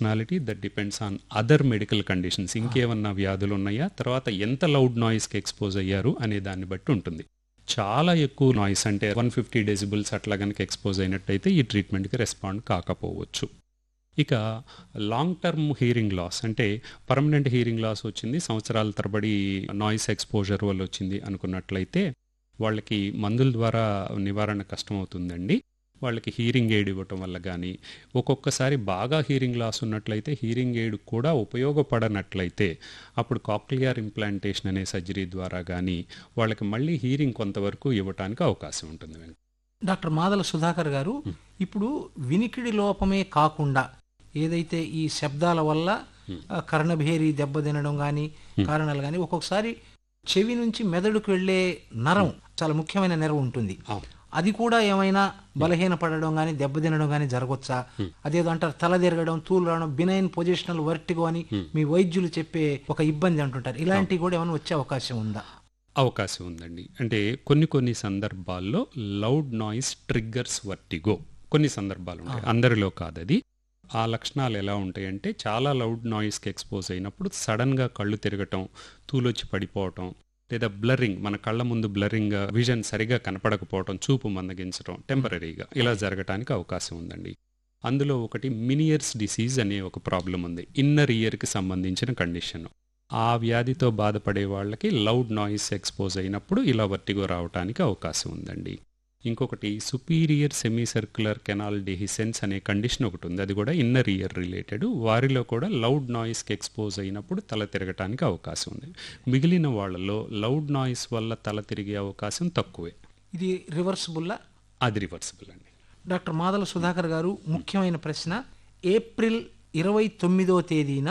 Personality that depends on other medical conditions ఇంకేమన్నా వ్యాధులు ఉన్నాయా తర్వాత ఎంత లౌడ్ నాయిస్కి ఎక్స్పోజ్ అయ్యారు అనే దాన్ని బట్టి ఉంటుంది చాలా ఎక్కువ నాయిస్ అంటే వన్ ఫిఫ్టీ డెసిబుల్స్ అట్లా కనుక ఎక్స్పోజ్ అయినట్టయితే ఈ ట్రీట్మెంట్కి రెస్పాండ్ కాకపోవచ్చు ఇక లాంగ్ టర్మ్ హీరింగ్ లాస్ అంటే పర్మనెంట్ హీరింగ్ లాస్ వచ్చింది సంవత్సరాల తరబడి నాయిస్ ఎక్స్పోజర్ వల్ల వచ్చింది అనుకున్నట్లయితే వాళ్ళకి మందుల ద్వారా నివారణ కష్టమవుతుందండి వాళ్ళకి హీరింగ్ ఎయిడ్ ఇవ్వటం వల్ల కానీ ఒక్కొక్కసారి బాగా హీరింగ్ లాస్ ఉన్నట్లయితే హీరింగ్ ఎయిడ్ కూడా ఉపయోగపడనట్లయితే అప్పుడు కాక్లియర్ ఇంప్లాంటేషన్ అనే సర్జరీ ద్వారా కానీ వాళ్ళకి మళ్ళీ హీరింగ్ కొంతవరకు ఇవ్వటానికి అవకాశం ఉంటుంది వెంకట డాక్టర్ మాదల సుధాకర్ గారు ఇప్పుడు వినికిడి లోపమే కాకుండా ఏదైతే ఈ శబ్దాల వల్ల ఆ, కర్ణభేరి దెబ్బతినడం కానీ కారణాలు కానీ ఒక్కొక్కసారి చెవి నుంచి మెదడుకు వెళ్ళే నరం చాలా ముఖ్యమైన నెరవు ఉంటుంది అవును. అది కూడా ఏమైనా బలహీనపడడం కానీ దెబ్బతినడం కానీ జరగవచ్చా అదేదో అంటారు తల తిరగడం తూలు రావడం బినైన్ పొజిషనల్ వర్టిగో అని మీ వైద్యులు చెప్పే ఒక ఇబ్బంది అంటుంటారు ఇలాంటివి కూడా ఏమైనా వచ్చే అవకాశం ఉందా అవకాశం ఉందండి అంటే కొన్ని కొన్ని సందర్భాల్లో లౌడ్ నాయిస్ ట్రిగ్గర్స్ వర్టిగో కొన్ని సందర్భాలు ఉంటాయి అందరిలో కాదు అది ఆ లక్షణాలు ఎలా ఉంటాయంటే చాలా లౌడ్ నాయిస్కి ఎక్స్పోజ్ అయినప్పుడు సడన్గా కళ్ళు తిరగటం తూలొచ్చి పడిపోవటం లేదా బ్లరింగ్ మన కళ్ళ ముందు బ్లరింగ్ విజన్ సరిగా కనపడకపోవటం చూపు మందగించడం టెంపరీగా ఇలా జరగటానికి అవకాశం ఉందండి అందులో ఒకటి మినియర్స్ డిసీజ్ అనే ఒక ప్రాబ్లం ఉంది ఇన్నర్ ఇయర్కి సంబంధించిన కండిషన్ ఆ వ్యాధితో బాధపడే వాళ్ళకి లౌడ్ నాయిస్ ఎక్స్పోజ్ అయినప్పుడు ఇలా వర్టిగో రావడానికి అవకాశం ఉందండి ఇంకొకటి superior semi circular canal dehiscence అనే కండిషన్ ఒకటి ఉంది అది కూడా ఇన్నర్ ఇయర్ రిలేటెడ్ వారిలో కూడా లౌడ్ నాయిస్కి ఎక్స్పోజ్ అయినప్పుడు తల తిరగటానికి అవకాశం ఉంది మిగిలిన వాళ్ళలో లౌడ్ నాయిస్ వల్ల తల తిరిగే అవకాశం తక్కువే ఇది రివర్సిబుల్లా అది రివర్సిబుల్ అండి డాక్టర్ మాదల సుధాకర్ గారు ముఖ్యమైన ప్రశ్న ఏప్రిల్ ఇరవై తొమ్మిదో తేదీన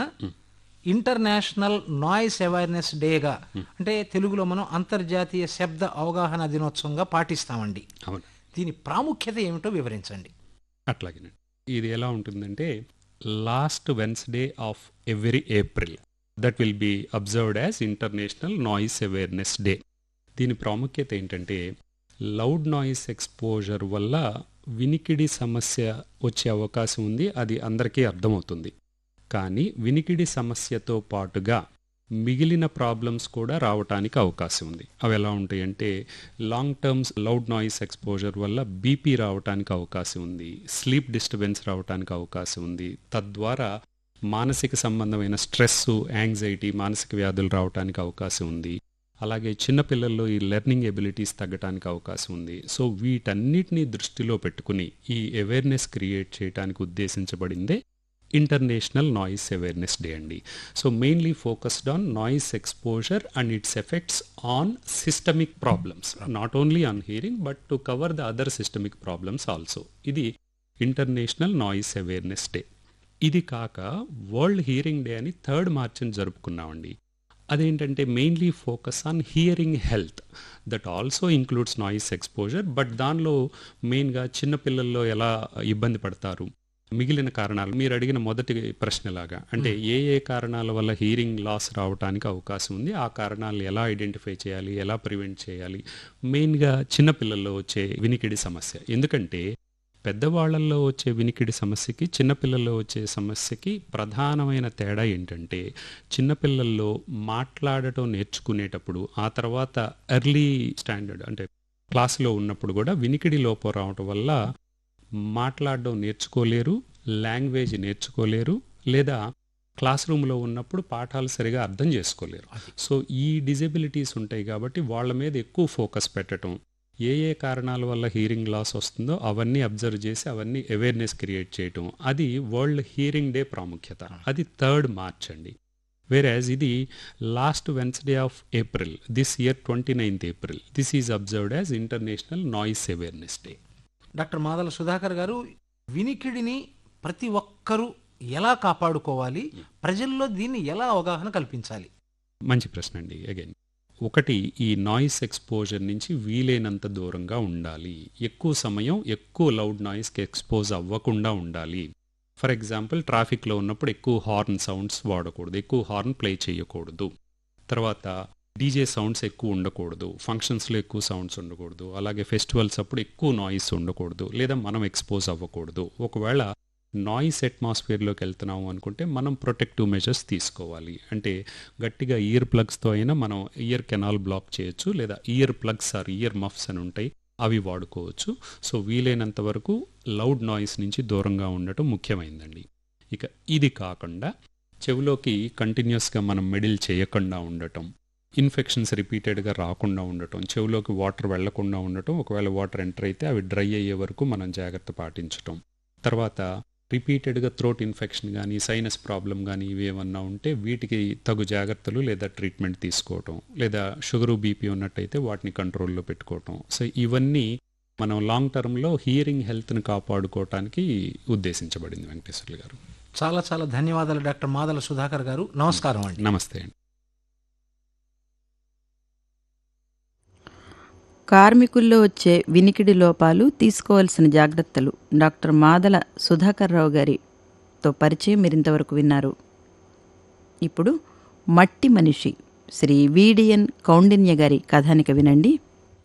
ఇంటర్నేషనల్ నాయిస్ అవేర్నెస్ డేగా అంటే తెలుగులో మనం అంతర్జాతీయ శబ్ద అవగాహన దినోత్సవంగా పాటిస్తామండి అవును దీని ప్రాముఖ్యత ఏమిటో వివరించండి అట్లాగేనండి ఇది ఎలా ఉంటుందంటే last Wednesday of every April that will be observed as international noise awareness day దీని ప్రాముఖ్యత ఏంటంటే లౌడ్ నాయిస్ ఎక్స్పోజర్ వల్ల వినికిడి సమస్య వచ్చే అవకాశం ఉంది అది అందరికీ అర్థమవుతుంది కానీ వినికిడి సమస్యతో పాటుగా మిగిలిన ప్రాబ్లమ్స్ కూడా రావటానికి అవకాశం ఉంది అవి ఎలా ఉంటాయంటే long terms loud noise exposure వల్ల బీపీ రావటానికి అవకాశం ఉంది స్లీప్ డిస్టర్బెన్స్ రావటానికి అవకాశం ఉంది తద్వారా మానసిక సంబంధమైన స్ట్రెస్ యాంగ్జైటీ మానసిక వ్యాధులు రావటానికి అవకాశం ఉంది అలాగే చిన్నపిల్లల్లో ఈ లెర్నింగ్ ఎబిలిటీస్ తగ్గటానికి అవకాశం ఉంది సో వీటన్నిటిని దృష్టిలో పెట్టుకుని ఈ అవేర్నెస్ క్రియేట్ చేయడానికి ఉద్దేశించబడిందే ఇంటర్నేషనల్ నాయిస్ అవేర్నెస్ డే అండి so mainly focused on noise exposure and its effects on systemic problems not only on hearing but to cover the other systemic problems also ఇది international noise awareness day ఇది కాక world hearing day అని third మార్చిని జరుపుకున్నామండి అదేంటంటే mainly focus on hearing health that also includes noise exposure but దానిలో మెయిన్గా చిన్నపిల్లల్లో ఎలా ఇబ్బంది పడతారు మిగిలిన కారణాలు మీరు అడిగిన మొదటి ప్రశ్నలాగా అంటే ఏ ఏ కారణాల వల్ల హీరింగ్ లాస్ రావడానికి అవకాశం ఉంది ఆ కారణాలు ఎలా ఐడెంటిఫై చేయాలి ఎలా ప్రివెంట్ చేయాలి మెయిన్గా చిన్నపిల్లల్లో వచ్చే వినికిడి సమస్య ఎందుకంటే పెద్దవాళ్లలో వచ్చే వినికిడి సమస్యకి చిన్నపిల్లల్లో వచ్చే సమస్యకి ప్రధానమైన తేడా ఏంటంటే చిన్నపిల్లల్లో మాట్లాడటం నేర్చుకునేటప్పుడు ఆ తర్వాత ఎర్లీ స్టాండర్డ్ అంటే క్లాసులో ఉన్నప్పుడు కూడా వినికిడి లోపం రావటం వల్ల మాట్లాడడం నేర్చుకోలేరు లాంగ్వేజ్ నేర్చుకోలేరు లేదా క్లాస్ రూమ్లో ఉన్నప్పుడు పాఠాలు సరిగా అర్థం చేసుకోలేరు సో ఈ డిజబిలిటీస్ ఉంటాయి కాబట్టి వాళ్ళ మీద ఎక్కువ ఫోకస్ పెట్టడం ఏ ఏ కారణాల వల్ల హీరింగ్ లాస్ వస్తుందో అవన్నీ అబ్జర్వ్ చేసి అవన్నీ అవేర్నెస్ క్రియేట్ చేయటం అది వరల్డ్ హీరింగ్ డే ప్రాముఖ్యత అది థర్డ్ మార్చ్ అండి వేరేజ్ ఇది last Wednesday of April this year twenty ninth April this is observed as international noise awareness day doctor Madala Sudhakar garu వినికిడిని ప్రతి ఒక్కరూ ఎలా కాపాడుకోవాలి ప్రజల్లో దీన్ని ఎలా అవగాహన కల్పించాలి మంచి ప్రశ్న అండి అగైన్ ఒకటి ఈ నాయిస్ ఎక్స్పోజర్ నుంచి వీలైనంత దూరంగా ఉండాలి ఎక్కువ సమయం ఎక్కువ లౌడ్ నాయిస్కి ఎక్స్పోజ్ అవ్వకుండా ఉండాలి ఫర్ ఎగ్జాంపుల్ ట్రాఫిక్లో ఉన్నప్పుడు ఎక్కువ హార్న్ సౌండ్స్ వాడకూడదు ఎక్కువ హార్న్ ప్లే చేయకూడదు తర్వాత డీజే సౌండ్స్ ఎక్కువ ఉండకూడదు ఫంక్షన్స్లో ఎక్కువ సౌండ్స్ ఉండకూడదు అలాగే ఫెస్టివల్స్ అప్పుడు ఎక్కువ నాయిస్ ఉండకూడదు లేదా మనం ఎక్స్పోజ్ అవ్వకూడదు ఒకవేళ నాయిస్ అట్మాస్ఫియర్లోకి వెళ్తున్నాము అనుకుంటే మనం ప్రొటెక్టివ్ మెజర్స్ తీసుకోవాలి అంటే గట్టిగా ఇయర్ ప్లగ్స్తో అయినా మనం ఇయర్ కెనాల్ బ్లాక్ చేయొచ్చు లేదా ear plugs or ear muffs అని ఉంటాయి అవి వాడుకోవచ్చు సో వీలైనంత వరకు లౌడ్ నాయిస్ నుంచి దూరంగా ఉండటం ముఖ్యమైందండి ఇక ఇది కాకుండా చెవిలోకి కంటిన్యూస్గా మనం మెడిల్ చేయకుండా ఉండటం ఇన్ఫెక్షన్స్ రిపీటెడ్గా రాకుండా ఉండటం చెవిలోకి వాటర్ వెళ్లకుండా ఉండటం ఒకవేళ వాటర్ ఎంటర్ అయితే అవి డ్రై అయ్యే వరకు మనం జాగ్రత్త పాటించటం తర్వాత రిపీటెడ్గా థ్రోట్ ఇన్ఫెక్షన్ కానీ సైనస్ ప్రాబ్లం కానీ ఇవి ఏమన్నా ఉంటే వీటికి తగు జాగ్రత్తలు లేదా ట్రీట్మెంట్ తీసుకోవటం లేదా షుగరు బీపీ ఉన్నట్టయితే వాటిని కంట్రోల్లో పెట్టుకోవటం సో ఇవన్నీ మనం లాంగ్ టర్మ్లో హియరింగ్ హెల్త్ని కాపాడుకోవటానికి ఉద్దేశించబడింది వెంకటేశ్వర్లు గారు చాలా చాలా ధన్యవాదాలు డాక్టర్ మాదల సుధాకర్ గారు నమస్కారం అండి నమస్తే అండి కార్మికుల్లో వచ్చే వినికిడి లోపాలు తీసుకోవాల్సిన జాగ్రత్తలు డాక్టర్ మాదల సుధాకర్ రావు గారితో పరిచయం మీరింతవరకు విన్నారు ఇప్పుడు మట్టి మనిషి శ్రీ వీడియన్ కౌండిన్య గారి కథానిక వినండి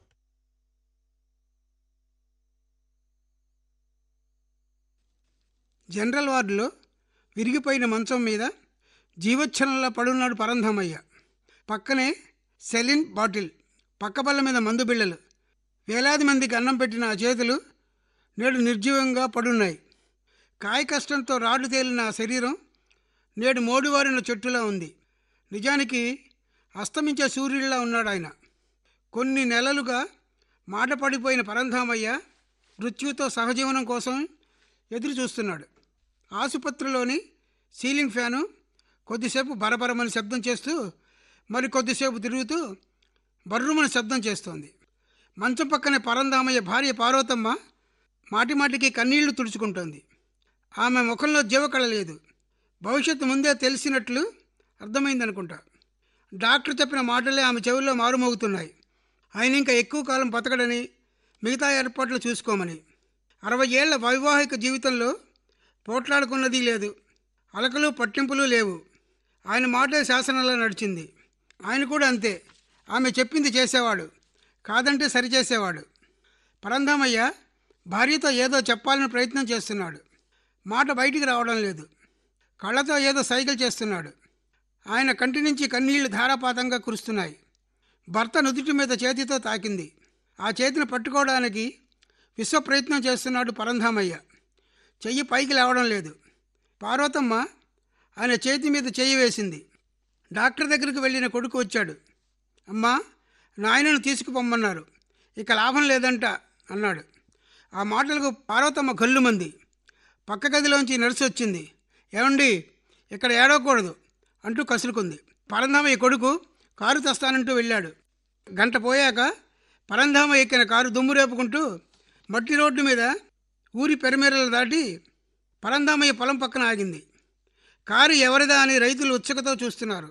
జనరల్ వార్డులో విరిగిపోయిన మంచం మీద జీవచ్ఛనంలో పడున్నాడు పరంధమయ్య పక్కనే సెలిన్ బాటిల్ పక్క బల్ల మీద మందు బిళ్ళలు వేలాది మందికి అన్నం పెట్టిన ఆ చేతులు నేడు నిర్జీవంగా పడున్నాయి కాయ కష్టంతో రాళ్ళు తేలిన ఆ శరీరం నేడు మోడివారిన చెట్టులా ఉంది నిజానికి అస్తమించే సూర్యుడిలా ఉన్నాడు ఆయన కొన్ని నెలలుగా మాట పడిపోయిన పరంధామయ్య మృత్యుతో సహజీవనం కోసం ఎదురు చూస్తున్నాడు ఆసుపత్రిలోని సీలింగ్ ఫ్యాను కొద్దిసేపు బరబరమని శబ్దం చేస్తూ మరి కొద్దిసేపు తిరుగుతూ బర్రుమని శబ్దం చేస్తోంది మంచం పక్కనే పరంధామయ్య భార్య పార్వతమ్మ మాటిమాటికి కన్నీళ్లు తుడుచుకుంటోంది ఆమె ముఖంలో జీవకళ లేదు భవిష్యత్తు ముందే తెలిసినట్లు అర్థమైందనుకుంటా డాక్టర్ చెప్పిన మాటలే ఆమె చెవుల్లో మారుమోగుతున్నాయి ఆయన ఇంకా ఎక్కువ కాలం బతకడని మిగతా ఏర్పాట్లు చూసుకోమని అరవై ఏళ్ల వైవాహిక జీవితంలో పోట్లాడుకున్నది లేదు అలకలు పట్టింపులు లేవు ఆయన మాటే శాసనంలో నడిచింది ఆయన కూడా అంతే ఆమె చెప్పింది చేసేవాడు కాదంటే సరిచేసేవాడు పరంధామయ్య భార్యతో ఏదో చెప్పాలని ప్రయత్నం చేస్తున్నాడు మాట బయటికి రావడం లేదు కళ్ళతో ఏదో సైకిల్ చేస్తున్నాడు ఆయన కంటి నుంచి కన్నీళ్లు ధారాపాతంగా కురుస్తున్నాయి భర్త నుదుటి మీద చేతితో తాకింది ఆ చేతిని పట్టుకోవడానికి విశ్వ ప్రయత్నం చేస్తున్నాడు పరంధామయ్య చెయ్యి పైకి లేవడం లేదు పార్వతమ్మ ఆయన చేతి మీద చెయ్యి వేసింది డాక్టర్ దగ్గరికి వెళ్ళిన కొడుకు వచ్చాడు అమ్మా నాయనను తీసుకుపోమ్మన్నారు ఇక లాభం లేదంట అన్నాడు ఆ మాటలకు పార్వతమ్మ గల్లుమంది పక్క గదిలోంచి నర్సు వచ్చింది ఏమండి ఇక్కడ ఏడవకూడదు అంటూ కసురుకుంది పరంధామయ్య కొడుకు కారు తెస్తానంటూ వెళ్ళాడు గంట పోయాక పరంధామ ఎక్కిన కారు దుమ్ము రేపుకుంటూ మట్టి రోడ్డు మీద ఊరి పెరిమేరలు దాటి పరంధామయ్య పొలం పక్కన ఆగింది కారు ఎవరిదా అని రైతులు ఉత్సుకతో చూస్తున్నారు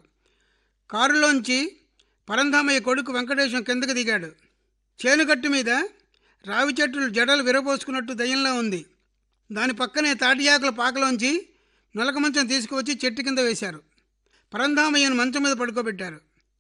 కారులోంచి పరంధామయ్య కొడుకు వెంకటేశం కిందకి దిగాడు చేనుగట్టు మీద రావి చెట్టులు జడలు విరబోసుకున్నట్టు దయ్యంలా ఉంది దాని పక్కనే తాటియాకుల పాకలోంచి నలక మంచం తీసుకువచ్చి చెట్టు కింద వేశారు పరంధామయ్యను మంచం మీద పడుకోబెట్టారు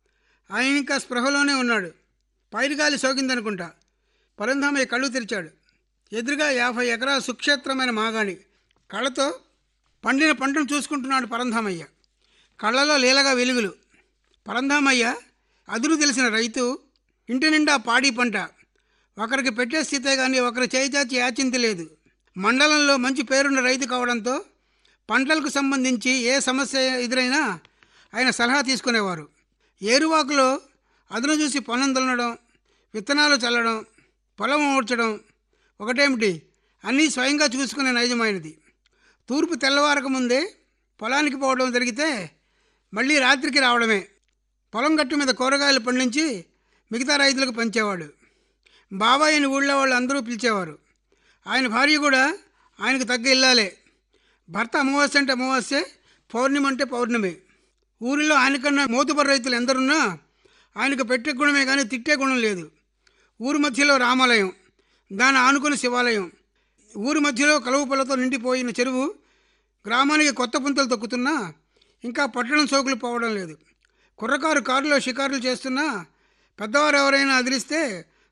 ఆయన ఇంకా స్పృహలోనే ఉన్నాడు పైరుగాలి సోకిందనుకుంటా పరంధామయ్య కళ్ళు తెరిచాడు ఎదురుగా యాభై ఎకరాల సుక్షేత్రమైన మాగాణి కళ్ళతో పండిన పంటను చూసుకుంటున్నాడు పరంధామయ్య కళ్ళలో లీలగా వెలుగులు పరంధామయ్య అదురు తెలిసిన రైతు ఇంటి నిండా పాడి పంట ఒకరికి పెట్టే స్థితే కానీ ఒకరి చేయి చాచి యాచింతి లేదు మండలంలో మంచి పేరున్న రైతు కావడంతో పంటలకు సంబంధించి ఏ సమస్య ఎదురైనా ఆయన సలహా తీసుకునేవారు ఏరువాకులో అదును చూసి పొలం దున్నడం విత్తనాలు చల్లడం పొలం ఊడ్చడం ఒకటేమిటి అన్నీ స్వయంగా చూసుకునే నైజమైనది తూర్పు తెల్లవారక ముందే పొలానికి పోవడం జరిగితే మళ్ళీ రాత్రికి రావడమే పొలం గట్టు మీద కూరగాయలు పండించి మిగతా రైతులకు పంచేవాడు బాబాయిని ఊళ్ళో వాళ్ళు అందరూ పిలిచేవారు ఆయన భార్య కూడా ఆయనకు తగ్గ ఇల్లాలే భర్త అమావాస్య అంటే అమావాస్యే పౌర్ణమి అంటే పౌర్ణమి ఊరిలో ఆయనకన్నా మోతుబర రైతులు ఎందరున్నా ఆయనకు పెట్టే గుణమే కానీ తిట్టే గుణం లేదు ఊరి మధ్యలో రామాలయం దాని ఆనుకుని శివాలయం ఊరి మధ్యలో కలువ పళ్ళతో నిండిపోయిన చెరువు గ్రామానికి కొత్త పుంతలు తొక్కుతున్నా ఇంకా పట్టణం సోకులు పోవడం లేదు కుర్రకారు కారులో షికారులు చేస్తున్నా పెద్దవారు ఎవరైనా అదిలిస్తే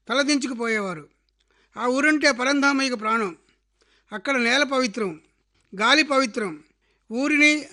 తలదించుకుపోయేవారు ఆ ఊరంటే పరంధామయ్యకు ప్రాణం అక్కడ నేల పవిత్రం గాలి పవిత్రం ఊరిని